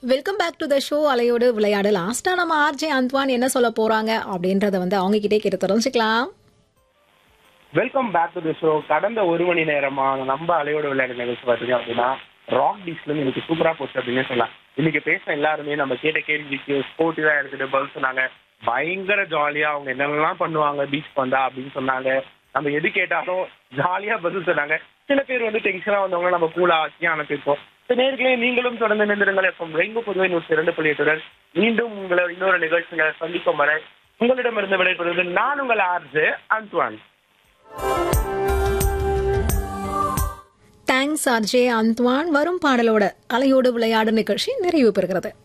welcome back to the show அலையோடு விளையாடு லாஸ்டா நம்ம ஆர்ஜே அந்த்வான் என்ன சொல்ல போறாங்க அப்படின்றத வந்து அவங்க கிட்டே கேட்டு தெரிஞ்சுக்கலாம் welcome back to the show கடந்த ஒரு மணி நேரமா நம்ம அலையோட விளையாடு நிகழ்ச்சி பார்த்தீங்க அப்படின்னா ராக் பீச்ல இருந்து இன்னைக்கு சூப்பரா போச்சு அப்படின்னு சொல்லலாம் இன்னைக்கு பேச எல்லாருமே நம்ம கேட்ட கேள்விக்கு ஸ்போர்ட்டிவா எடுத்துட்டு பதில் சொன்னாங்க பயங்கர ஜாலியா அவங்க என்னென்னலாம் பண்ணுவாங்க பீச் வந்தா அப்படின்னு சொன்னாங்க நம்ம எது கேட்டாலும் ஜாலியா பதில் சொன்னாங்க சில பேர் வந்து டென்ஷனா வந்தவங்க நம்ம கூலா ஆக்கி அனுப்பியிருப்போம் நேர்களே நீங்களும் தொடர்ந்து நின்றுங்கள் எப்போ ரெங்கு புதுவை நூற்றி இரண்டு புள்ளியத்துடன் மீண்டும் உங்களை இன்னொரு நிகழ்ச்சிகளை சந்திக்கும் வரை உங்களிடமிருந்து விடைபெறுவது நான் உங்கள் RJ Antoine thanks RJ Antoine வரும் பாடலோட அலையோடு விளையாடு நிகழ்ச்சி நிறைவு பெறுகிறது